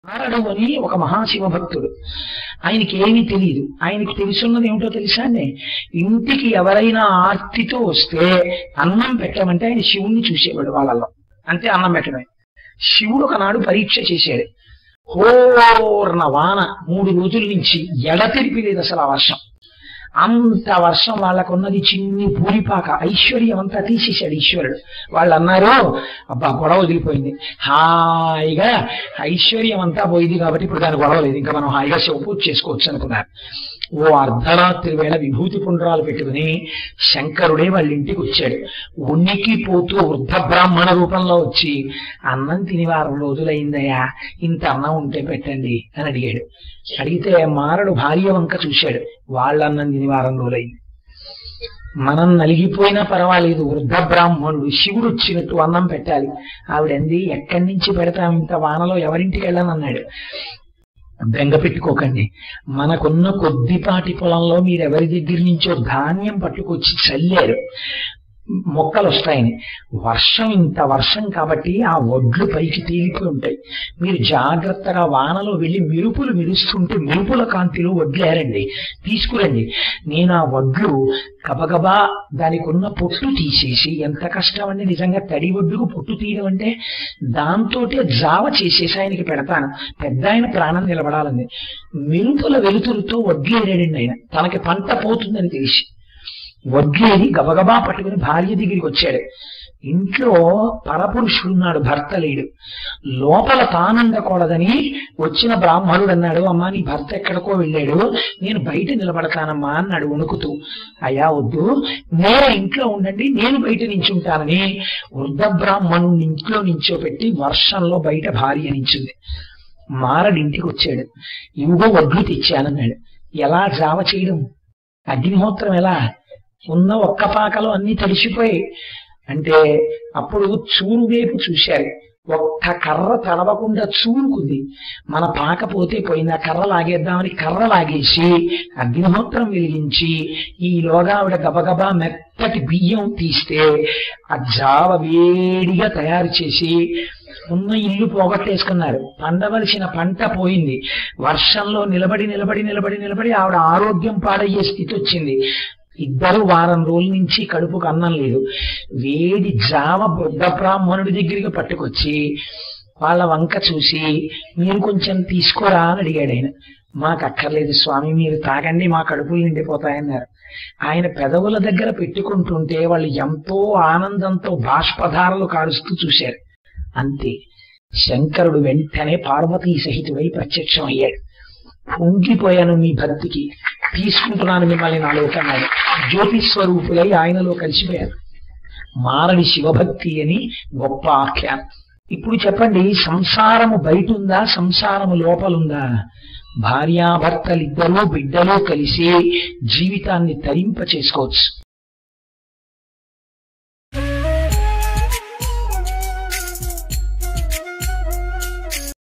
నారడు అని ఒక మహాశివ భక్తుడు ఆయనకి ఏమీ తెలియదు ఆయనకి తెలుసున్నది ఏమిటో తెలుసా అండి ఇంటికి ఎవరైనా ఆర్తితో వస్తే అన్నం పెట్టమంటే ఆయన శివుణ్ణి చూసేవాడు వాళ్ళల్లో అంతే అన్నం పెట్టడమే శివుడు ఒకనాడు పరీక్ష చేశాడు హోర్న వాన మూడు రోజుల నుంచి ఎడతెరిపి లేదు అసలు ఆ వర్షం అంత వర్షం వాళ్ళకున్నది చిన్ని పూరిపాక ఐశ్వర్యం అంతా తీసేశాడు ఈశ్వరుడు వాళ్ళు అన్నారు అబ్బా గొడవ వదిలిపోయింది హాయిగా ఐశ్వర్యం అంతా పోయింది కాబట్టి ఇప్పుడు దాని గొడవ లేదు ఇంకా మనం హాయిగా శివ పూజ చేసుకోవచ్చు అనుకున్నారు ఓ అర్ధరాత్రి వేళ విభూతి పుండ్రాలు పెట్టుకుని శంకరుడే వాళ్ళ ఇంటికి వచ్చాడు ఉనికి పోతూ వృద్ధ బ్రాహ్మణ రూపంలో వచ్చి అన్నం తిని వారం రోజులైందయ్యా ఇంత అన్నం ఉంటే పెట్టండి అని అడిగాడు అడిగితే మారడు భార్య వంక చూశాడు వాళ్ళన్నం తిని వారం రోజులైంది మనం నలిగిపోయినా పర్వాలేదు వృద్ధ బ్రాహ్మణుడు శివుడు వచ్చినట్టు అన్నం పెట్టాలి ఆవిడంది ఎక్కడి నుంచి పెడతాం ఇంత వానలో ఎవరింటికి వెళ్ళనన్నాడు బెంగ పెట్టుకోకండి మనకున్న కొద్దిపాటి పొలంలో మీరు ఎవరి దగ్గర నుంచో ధాన్యం పట్టుకొచ్చి చల్లారు మొక్కలు వస్తాయని వర్షం ఇంత వర్షం కాబట్టి ఆ వడ్లు పైకి తేలిపోయి ఉంటాయి మీరు జాగ్రత్తగా వానలో వెళ్ళి మెరుపులు మెరుస్తుంటే మెరుపుల కాంతిలో వడ్లేరండి తీసుకురండి నేను ఆ వడ్లు గబగబా దానికి ఉన్న పొట్టు తీసేసి ఎంత కష్టం అండి నిజంగా తడి వడ్లుకు పొట్టు తీయడం అంటే దాంతోటే జావ చేసేసి ఆయనకి పెడతాను పెద్ద ఆయన ప్రాణం నిలబడాలని మెరుపుల వెలుతురుతో వడ్లేరాడండి ఆయన తనకి పంట పోతుందని తెలిసి వడ్లేది గబగబా పట్టుకుని భార్య దగ్గరికి వచ్చాడు ఇంట్లో పరపురుషుడున్నాడు భర్త లేడు లోపల తానండకూడదని వచ్చిన బ్రాహ్మణుడు అన్నాడు అమ్మా నీ భర్త ఎక్కడికో వెళ్ళాడు నేను బయట నిలబడతానమ్మా అన్నాడు వణుకుతూ అయ్యా వద్దు నేను ఇంట్లో ఉండండి నేను బయట నించుంటానని వృద్ధ బ్రాహ్మణుడిని ఇంట్లో నించోపెట్టి వర్షంలో బయట భార్య నించుంది మారడి ఇంటికి వచ్చాడు ఇవిగో వడ్లు తెచ్చానన్నాడు ఎలా జావ చేయడం అగ్నిహోత్రం ఎలా ఉన్న ఒక్క పాకలో అన్ని తడిసిపోయాయి అంటే అప్పుడు చూరు వైపు చూశారు ఒక్క కర్ర తడవకుండా చూరుకుంది మన పాక పోతే పోయింది ఆ కర్ర లాగేద్దామని కర్ర లాగేసి అగ్నిహోత్రం వెలిగించి ఈలోగా ఆవిడ గబగబా మెత్తటి బియ్యం తీస్తే ఆ జావ వేడిగా తయారు చేసి ఉన్న ఇల్లు పోగొట్టేసుకున్నారు పండవలసిన పంట పోయింది వర్షంలో నిలబడి నిలబడి నిలబడి నిలబడి ఆవిడ ఆరోగ్యం పాడయ్యే స్థితి వచ్చింది ఇద్దరు వారం రోజుల నుంచి కడుపుకు అన్నం లేదు వేడి జావ బుద్ధ బ్రాహ్మణుడి దగ్గరికి పట్టుకొచ్చి వాళ్ళ వంక చూసి మీరు కొంచెం తీసుకోరా అని అడిగాడు ఆయన మాకు అక్కర్లేదు స్వామి మీరు తాగండి మా కడుపులు నిండిపోతాయన్నారు ఆయన పెదవుల దగ్గర పెట్టుకుంటుంటే వాళ్ళు ఎంతో ఆనందంతో బాష్పధారలు కారుస్తూ చూశారు అంతే శంకరుడు వెంటనే పార్వతీ సహితుడై ప్రత్యక్షం అయ్యాడు పొంగిపోయాను మీ భక్తికి తీసుకుంటున్నాను మిమ్మల్ని నాలోకి అన్నాడు జ్యోతి స్వరూపులై ఆయనలో కలిసిపోయారు మారడి శివభక్తి అని గొప్ప ఆఖ్యానం ఇప్పుడు చెప్పండి సంసారము బయట ఉందా సంసారము లోపలుందా భార్యాభర్తలిద్దరూ బిడ్డలు కలిసి జీవితాన్ని తరింప చేసుకోవచ్చు